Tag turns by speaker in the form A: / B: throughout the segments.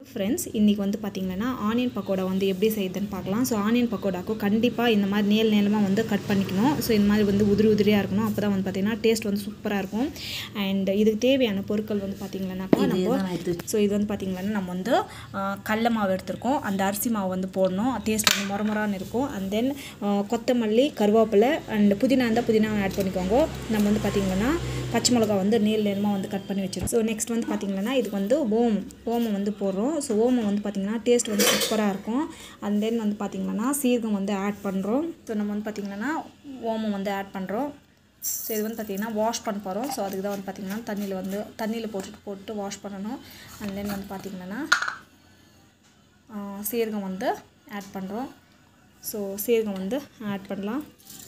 A: friends இன்றைக்கி வந்து பார்த்திங்கன்னா ஆனியன் பக்கோடா வந்து எப்படி செய்யுதுன்னு பார்க்கலாம் ஸோ ஆனியன் பக்கோடாக்கும் கண்டிப்பாக இந்த மாதிரி நேல் நேலமாக வந்து கட் பண்ணிக்கணும் ஸோ இந்த மாதிரி வந்து உதிரி உதிரியாக இருக்கணும் அப்போ தான் வந்து பார்த்திங்கன்னா டேஸ்ட் வந்து சூப்பராக இருக்கும் அண்ட் இதுக்கு தேவையான பொருட்கள் வந்து பார்த்திங்கன்னாக்கா நம்ம ஸோ இது வந்து பார்த்திங்கன்னா நம்ம வந்து ஆ, கடல மாவு எடுத்திருக்கோம் அந்த அரிசி மாவு வந்து போடணும் டேஸ்ட் வந்து மொரமொரான்னு இருக்கும் அண்ட் தென் கொத்தமல்லி கருவேப்பிலை அண்ட் புதினா இருந்தால் புதினா ஆட் பண்ணிக்கோங்க நம்ம வந்து பார்த்திங்கன்னா பச்சை மிளகா வந்து நீள் நேரமாக வந்து கட் பண்ணி வச்சிருக்கோம் ஸோ நெக்ஸ்ட் வந்து பார்த்திங்கன்னா இதுக்கு வந்து ஓம் ஓமம் வந்து போடுறோம் ஸோ ஓமம் வந்து பார்த்திங்கன்னா டேஸ்ட் வந்து சூப்பராக இருக்கும் அண்ட் தென் வந்து பார்த்திங்கன்னா சீரகம் வந்து ஆட் பண்ணுறோம் ஸோ நம்ம வந்து பார்த்திங்கன்னா ஓமம் வந்து ஆட் பண்ணுறோம் ஸோ இது வந்து பார்த்திங்கன்னா வாஷ் பண்ண போகிறோம் ஸோ அதுக்கு தான் வந்து பார்த்திங்கன்னா தண்ணியில் வந்து தண்ணியில் போட்டுட்டு போட்டு வாஷ் பண்ணணும் அண்ட் தென் வந்து பார்த்திங்கன்னா சீரகம் வந்து ஆட் பண்ணுறோம் ஸோ சீரகம் வந்து ஆட் பண்ணலாம்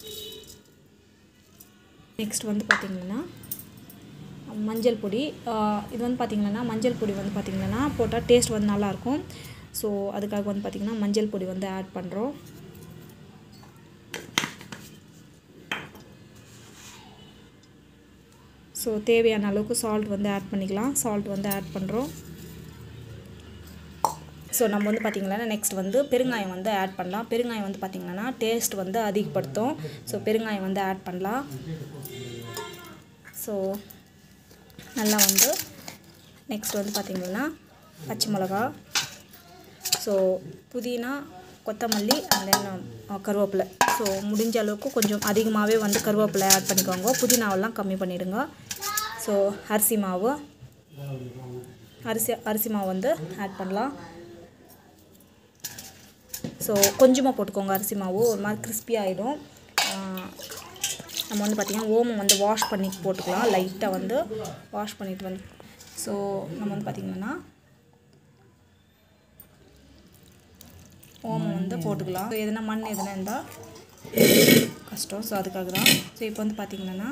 A: நெக்ஸ்ட் வந்து பார்த்திங்கன்னா மஞ்சள் பொடி ஆஹ் இது வந்து பார்த்திங்கன்னா மஞ்சள் பொடி வந்து பார்த்திங்கன்னா போட்டால் டேஸ்ட் வந்து நல்லாயிருக்கும் ஸோ அதுக்காக வந்து பார்த்திங்கன்னா மஞ்சள் பொடி வந்து ஆட் பண்ணுறோம் ஸோ தேவையான அளவுக்கு சால்ட் வந்து ஆட் பண்ணிக்கலாம் சால்ட் வந்து ஆட் பண்ணுறோம் ஸோ நம்ம வந்து பார்த்திங்கன்னா நெக்ஸ்ட் வந்து பெருங்காயம் வந்து ஆட் பண்ணலாம் பெருங்காயம் வந்து பார்த்திங்கன்னா டேஸ்ட் வந்து அதிகப்படுத்தும் ஸோ பெருங்காயம் வந்து ஆட் பண்ணலாம் ஸோ நல்லா வந்து நெக்ஸ்ட் வந்து பார்த்திங்கன்னா பச்சை மிளகா ஸோ புதினா கொத்தமல்லி அண்ட் தென் கருவேப்பிலை ஸோ முடிஞ்ச அளவுக்கு கொஞ்சம் அதிகமாகவே வந்து கருவேப்பிலை ஆட் பண்ணிக்கோங்க புதினாவெல்லாம் கம்மி பண்ணிவிடுங்க ஸோ அரிசி மாவு அரிசி அரிசி மாவு வந்து ஆட் பண்ணலாம் ஸோ கொஞ்சமாக போட்டுக்கோங்க அரிசி மாவு ஒரு மாதிரி கிறிஸ்பி ஆகிடும் நம்ம வந்து பார்த்திங்கன்னா ஓமம் வந்து வாஷ் பண்ணி போட்டுக்கலாம் லைட்டாக வந்து வாஷ் பண்ணிட்டு வந்து ஸோ நம்ம வந்து பார்த்திங்கன்னா ஓமம் வந்து போட்டுக்கலாம் ஸோ எதுனா மண் எதுனா இருந்தால் கஷ்டம் ஸோ அதுக்காக தான் ஸோ இப்போ வந்து பார்த்திங்கன்னா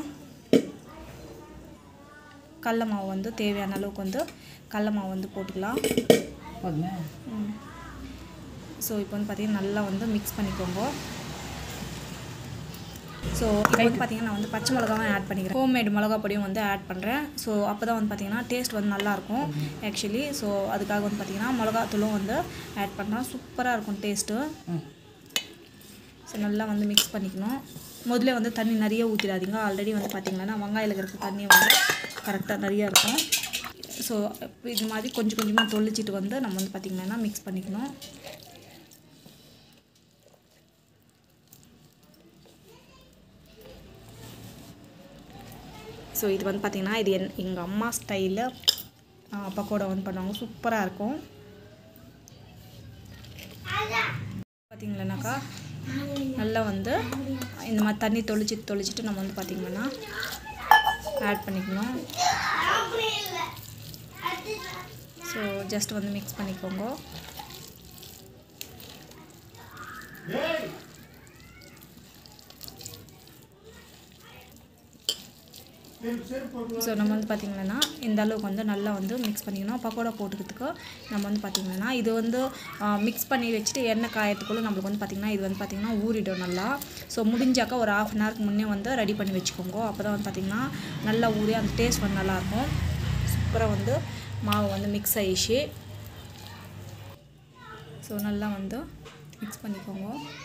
A: கடல மாவு வந்து தேவையான அளவுக்கு வந்து கடல மாவு வந்து போட்டுக்கலாம் ஸோ இப்போ வந்து பார்த்திங்கன்னா நல்லா வந்து மிக்ஸ் பண்ணிக்கோங்க ஸோ இப்போ வந்து பார்த்திங்கன்னா நான் வந்து பச்சை மிளகாவும் ஆட் பண்ணிக்கிறேன் ஹோம்மேட் மிளகா பொடியும் வந்து ஆட் பண்ணுறேன் ஸோ அப்போ தான் வந்து பார்த்திங்கன்னா டேஸ்ட் வந்து நல்லாயிருக்கும் ஆக்சுவலி ஸோ அதுக்காக வந்து பார்த்திங்கன்னா மிளகாத்தூளும் வந்து ஆட் பண்ணால் சூப்பராக இருக்கும் டேஸ்ட்டு ஸோ நல்லா வந்து மிக்ஸ் பண்ணிக்கணும் முதல்ல வந்து தண்ணி நிறைய ஊற்றிடாதீங்க ஆல்ரெடி வந்து பார்த்திங்கன்னா வெங்காயில் இருக்கிற தண்ணி வந்து கரெக்டாக நிறையா இருக்கும் ஸோ இது மாதிரி கொஞ்சம் கொஞ்சமாக தொளிச்சிட்டு வந்து நம்ம வந்து பார்த்திங்கன்னா மிக்ஸ் பண்ணிக்கணும் ஸோ இது வந்து பார்த்திங்கன்னா இது என் எங்கள் அம்மா ஸ்டைலில் பக்கோடா வந்து பண்ணுவாங்க சூப்பராக இருக்கும் பார்த்தீங்களானாக்கா நல்லா வந்து இந்த மாதிரி தண்ணி தொளிச்சிட்டு தொளிச்சிட்டு நம்ம வந்து பார்த்திங்கன்னா ஆட் பண்ணிக்கணும் ஸோ ஜஸ்ட் வந்து மிக்ஸ் பண்ணிக்கோங்க ஸோ நம்ம வந்து பார்த்திங்கன்னா இந்த அளவுக்கு வந்து நல்லா வந்து மிக்ஸ் பண்ணிக்கணும் பக்கோடா போட்டுக்கிறதுக்கு நம்ம வந்து பார்த்திங்கன்னா இது வந்து மிக்ஸ் பண்ணி வச்சுட்டு எண்ணெய் காயத்துக்குள்ளே நம்மளுக்கு வந்து பார்த்திங்கன்னா இது வந்து பார்த்திங்கன்னா ஊறிடும் நல்லா ஸோ முடிஞ்சாக்கா ஒரு ஆஃப் அன் ஹவருக்கு முன்னே வந்து ரெடி பண்ணி வச்சுக்கோங்க அப்போ தான் வந்து பார்த்திங்கன்னா நல்லா ஊறி அந்த டேஸ்ட் வந்து நல்லாயிருக்கும் சூப்பராக வந்து மாவு வந்து மிக்ஸ் ஆயிடுச்சு ஸோ நல்லா வந்து மிக்ஸ் பண்ணிக்கோங்க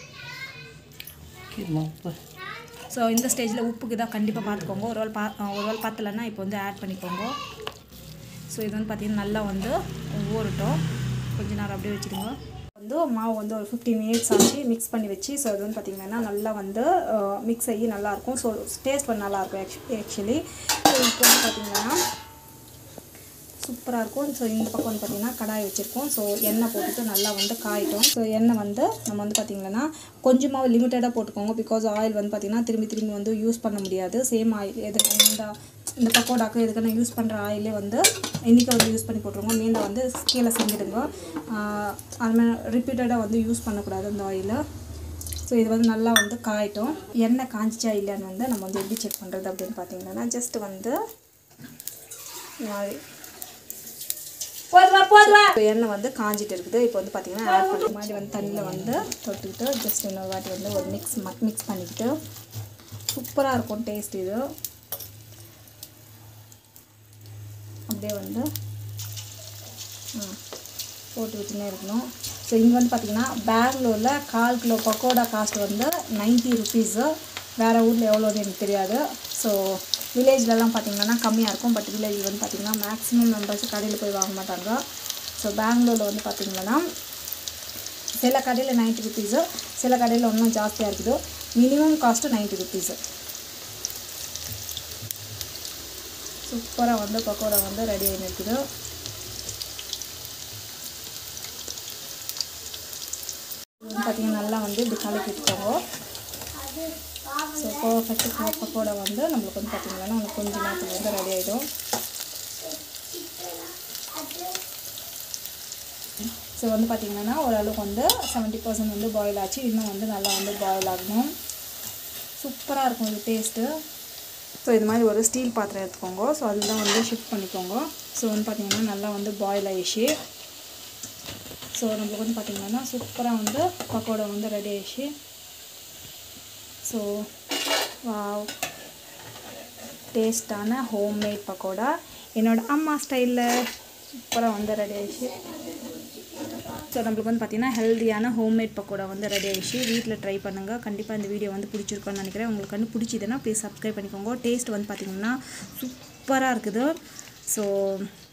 A: ஸோ இந்த ஸ்டேஜில் உப்புக்கு தான் கண்டிப்பாக பார்த்துக்கோங்க ஒரு வேளை பா ஒரு வேளை பார்த்தலன்னா இப்போ வந்து ஆட் பண்ணிக்கோங்க ஸோ இது வந்து பார்த்திங்கன்னா நல்லா வந்து ஊறட்டும் கொஞ்ச நேரம் அப்படியே வச்சுடுங்க வந்து மாவு வந்து ஒரு ஃபிஃப்டீன் மினிட்ஸ் ஆச்சு மிக்ஸ் பண்ணி வச்சு ஸோ இது வந்து பார்த்திங்கன்னா நல்லா வந்து மிக்ஸ் ஆகி நல்லாயிருக்கும் ஸோ டேஸ்ட் வந்து நல்லாயிருக்கும் ஆக்சுவலி ஸோ இப்போ வந்து பார்த்திங்கன்னா சூப்பராக இருக்கும் ஸோ இந்த பக்கம் வந்து பார்த்திங்கன்னா கடாய் வச்சுருக்கோம் ஸோ எண்ணெய் போட்டுட்டு நல்லா வந்து காயிட்டோம் ஸோ எண்ணெய் வந்து நம்ம வந்து பார்த்திங்கன்னா கொஞ்சமாக லிமிட்டடாக போட்டுக்கோங்க பிகாஸ் ஆயில் வந்து பார்த்திங்கன்னா திரும்பி திரும்பி வந்து யூஸ் பண்ண முடியாது சேம் ஆயில் எது இந்த இந்த பக்கோடாக்கு எதுக்கான யூஸ் பண்ணுற ஆயிலே வந்து இன்றைக்கி வந்து யூஸ் பண்ணி போட்டுருங்க மீண்டை வந்து கீழே செஞ்சிடுங்க அதுமாதிரி ரிப்பீட்டடாக வந்து யூஸ் பண்ணக்கூடாது இந்த ஆயிலை ஸோ இது வந்து நல்லா வந்து காயட்டும் எண்ணெய் காஞ்சிச்சா இல்லைன்னு வந்து நம்ம வந்து எப்படி செக் பண்ணுறது அப்படின்னு பார்த்தீங்கன்னா ஜஸ்ட் வந்து இந்த மாதிரி
B: போதுமா போதுமா
A: இப்போ எண்ணெய் வந்து காஞ்சிட்டு இருக்குது இப்போ வந்து பார்த்தீங்கன்னா ஆட் பண்ணுற மாதிரி வந்து தண்ணியில் வந்து தொட்டுக்கிட்டு ஜஸ்ட் இன்னொரு வாட்டி வந்து ஒரு மிக்ஸ் மிக்ஸ் பண்ணிக்கிட்டு சூப்பராக இருக்கும் டேஸ்ட் இது அப்படியே வந்து போட்டு வச்சுன்னே இருக்கணும் ஸோ இங்கே வந்து பார்த்திங்கன்னா பெங்களூரில் கால் கிலோ பக்கோடா காஸ்ட் வந்து நைன்ட்டி ருபீஸு வேறு ஊரில் எவ்வளோன்னு எனக்கு தெரியாது ஸோ வில்லேஜ்லலாம் பார்த்திங்கன்னா கம்மியாக இருக்கும் பட் வில்லேஜில் வந்து பார்த்திங்கன்னா மேக்ஸிமம் மெம்பர்ஸ் கடையில் போய் வாங்க மாட்டாங்க ஸோ பெங்களூரில் வந்து பார்த்திங்கன்னா சில கடையில் நைன்ட்டி ருபீஸு சில கடையில் இன்னும் ஜாஸ்தியாக இருக்குது மினிமம் காஸ்ட்டு நைன்ட்டி ருபீஸு சூப்பராக வந்து பக்கோடா வந்து ரெடி ஆகி இருக்குது இது வந்து பார்த்திங்கன்னா நல்லா வந்து இப்படி கலக்கி விட்டுக்கோங்க ஸோ பர்ஃபெக்ட் பக்கோடா வந்து நம்மளுக்கு வந்து பார்த்திங்கன்னா உங்களுக்கு கொஞ்ச நேரத்தில் வந்து ரெடி ஆகிடும் ஸோ வந்து பார்த்திங்கன்னா ஓரளவுக்கு வந்து செவன்ட்டி பர்சன்ட் வந்து பாயில் ஆச்சு இன்னும் வந்து நல்லா வந்து பாயில் ஆகணும் சூப்பராக இருக்கும் இது டேஸ்ட்டு ஸோ இது மாதிரி ஒரு ஸ்டீல் பாத்திரம் எடுத்துக்கோங்க ஸோ அதில் வந்து ஷிஃப்ட் பண்ணிக்கோங்க ஸோ வந்து பார்த்திங்கன்னா நல்லா வந்து பாயில் ஆயிடுச்சு ஸோ நம்மளுக்கு வந்து பார்த்திங்கன்னா சூப்பராக வந்து பக்கோடா வந்து ரெடி ஆயிடுச்சு ஸோ வாவ் டேஸ்டான ஹோம்மேட் பக்கோடா என்னோடய அம்மா ஸ்டைலில் சூப்பராக வந்து ரெடி ஆயிடுச்சு ஸோ நம்மளுக்கு வந்து பார்த்திங்கன்னா ஹெல்த்தியான ஹோம்மேட் பக்கோடா வந்து ரெடி ஆயிடுச்சு வீட்டில் ட்ரை பண்ணுங்கள் கண்டிப்பாக இந்த வீடியோ வந்து பிடிச்சிருக்கோன்னு நினைக்கிறேன் உங்களுக்கு வந்து பிடிச்சதுன்னா ப்ளீஸ் சப்ஸ்கிரைப் பண்ணிக்கோங்க டேஸ்ட் வந்து பார்த்திங்கன்னா சூப்பராக இருக்குது ஸோ